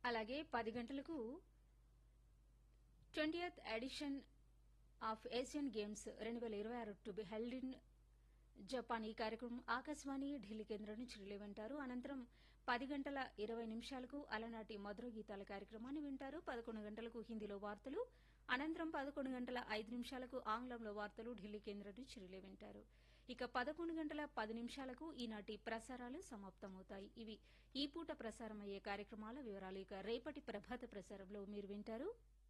అలాగే పది గంటలకు twentieth edition of Asian games రెండు వేల ఇరవై ఆరు to be held in Japan ఈ కార్యక్రమం ఆకాశవాణి ఢిల్లీ కేంద్రం నుంచి రిలే వింటారు అనంతరం పది గంటల ఇరవై నిమిషాలకు అలనాటి మధుర గీతాల కార్యక్రమాన్ని వింటారు పదకొండు గంటలకు హిందీలో వార్తలు అనంతరం పదకొండు గంటల ఐదు నిమిషాలకు ఆంగ్లంలో వార్తలు ఢిల్లీ కేంద్రం నుంచి రిలే వింటారు ఇక పదకొండు గంటల పది నిమిషాలకు ఈనాటి ప్రసారాలు సమాప్తమవుతాయి ఇవి ఈ పూట ప్రసారమయ్యే కార్యక్రమాల వివరాలు ఇక రేపటి ప్రభాత ప్రసారంలో మీరు వింటారు